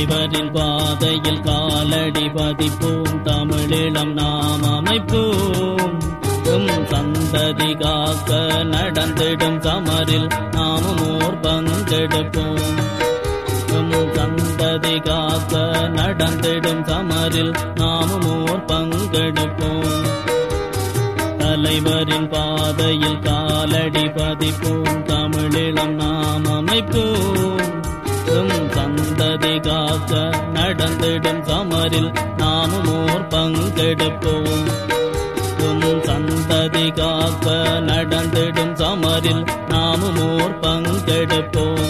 தலைவரின் பாதையில் காலடி பதிப்போம் தமிழிலம் நாம் அமைப்போம் எம் சந்ததி காக்க நடந்திடும் சமரில் நாமும் ஓர் பங்கெடுப்போம் எம் சந்ததி காக்க நடந்திடும் சமரில் நாமும் ஓர் பங்கெடுப்போம் தலைவரின் பாதையில் காலடி பதிப்போம் தமிழிலம் நாம் அமைப்போம் எம் சந்ததி காக்க நடந்திடும் சமரில் நாமும் ஓர் பங்கெடுப்போம் எம் சந்ததி காக்க நடந்திடும் சமரில் நாமும் ஓர் பங்கெடுப்போம்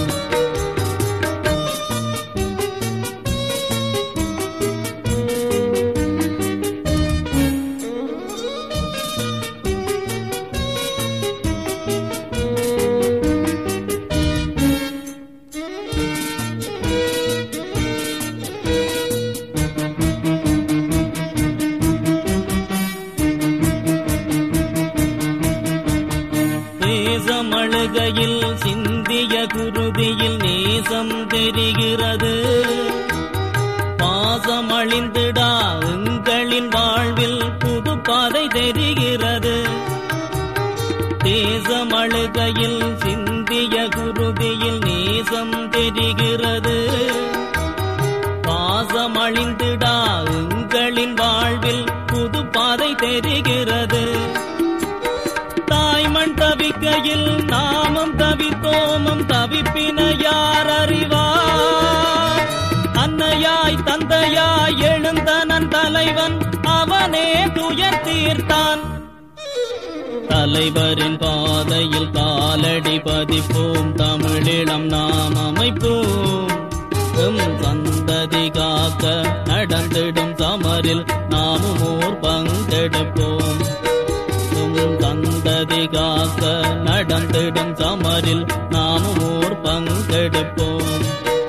தேசமழுகையில் சிந்திய குருதியில் நேசம் தெரிகிறது பாசமழிந்திடா எங்களின் வாழ்வில் புது பாதை தெரிகிறது தேசமழுகையில் சிந்திய குருதியில் நேசம் தெரிகிறது பாசமழிந்திடா எங்களின் வாழ்வில் புது பாதை தெரிகிறது தாய்மண் தவிக்கையில் நாமம் தவித்தோமம் தவிப்பின யார் அறிவார் அன்னையாய் தந்தையாய் எழுந்தனன் தலைவன் அவனே துயர் தீர்த்தான் தலைவரின் பாதையில் காலடி பதிப்போம் தமிழிடம் நாம் அமைப்போம் எம் சந்ததி காக்க நடந்திடும் சமரில் நாமும் ஓர் பங்கெடுப்போம் எம் சந்ததி காக்க நடந்திடும் சமரில் நாமும் ஓர் பங்கெடுப்போம்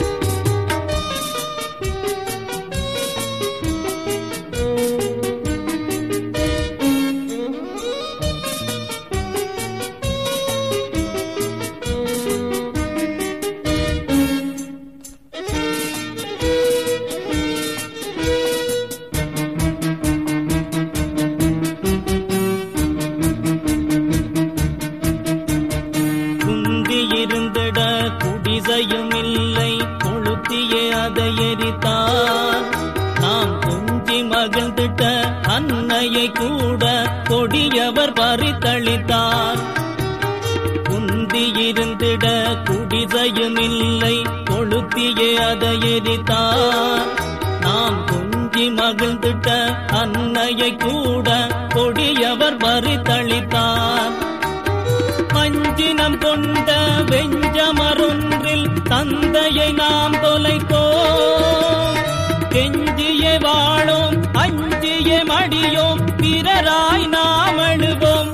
குந்தி இருந்திட குடிசையும் இல்லை கொளுத்தியே அதை எரித்தார் நாம் குஞ்சி மகிழ்ந்திட்ட அன்னையை கூட கொடியவர் பறித்தளித்தார் குந்தி இருந்திட குடிசையும் இல்லை கொளுத்தியே அதை எரித்தார் நாம் குஞ்சி மகிழ்ந்திட்ட அன்னையை கூட கொடியவர் பறித்தளித்தார் அஞ்சினம் கொண்ட வெஞ்சமரொன்றில் தந்தையை நாம் தொலைத்தோம் கெஞ்சிய வாழோம் அஞ்சிய மடியோம் பிறராய் நாம் அழுவோம்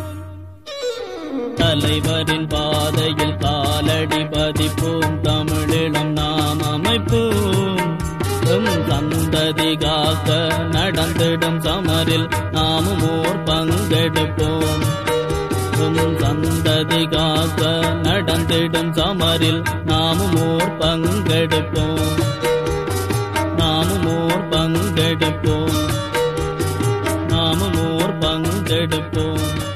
தலைவரின் பாதையில் காலடி பதிப்போம் தமிழிடம் நாம் அமைப்போம் எம் சந்ததி காக்க நடந்திடும் சமரில் நாமும் ஓர் பங்கெடுப்போம் எம் சந்ததி காக்க நடந்திடும் சமரில் நாமும் ஓர் பங்கெடுப்போம் நாமும் ஓர் பங்கெடுப்போம் நாமும் ஓர் பங்கெடுப்போம்